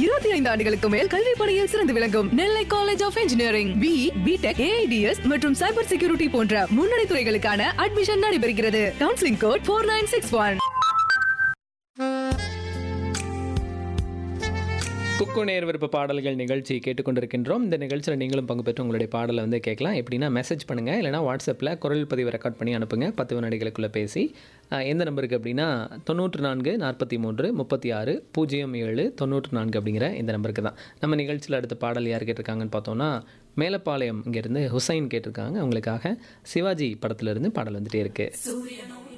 இருபத்தி ஐந்து ஆண்டுகளுக்கு மேல் கல்வி பணியில் சிறந்து விளங்கும் Nellai college of engineering B BTech AIDS மற்றும் சைபர் செக்யூரிட்டி போன்ற முன்னணி துறைகளுக்கான அட்மிஷன் நடைபெறுகிறது counselling code four nine six one குக்கு நேர் விருப்ப பாடல்கள் நிகழ்ச்சி கேட்டுக்கொண்டிருக்கின்றோம் இந்த நிகழ்ச்சியில் நீங்களும் பங்கு பெற்று உங்களுடைய பாடலை வந்து கேட்கலாம் எப்படின்னா மெசேஜ் பண்ணுங்கள் இல்லைனா வாட்ஸ்அப்பில் குரல் பதிவு ரெக்கார்ட் பண்ணி அனுப்புங்க பத்து வினாடிகளுக்குள்ளே பேசி அஹ், எந்த நம்பருக்கு அப்படின்னா தொண்ணூற்று நான்கு நாற்பத்தி மூன்று முப்பத்தி ஆறு பூஜ்ஜியம் ஏழு தொண்ணூற்று நான்கு அப்படிங்கிற இந்த நம்பருக்கு தான் நம்ம நிகழ்ச்சியில் அடுத்த பாடல் யார் கேட்டிருக்காங்கன்னு பார்த்தோன்னா மேலப்பாளையம் இங்கேருந்து ஹுசைன் கேட்டிருக்காங்க அவங்களுக்காக சிவாஜி படத்துலேருந்து பாடல் வந்துட்டே இருக்குது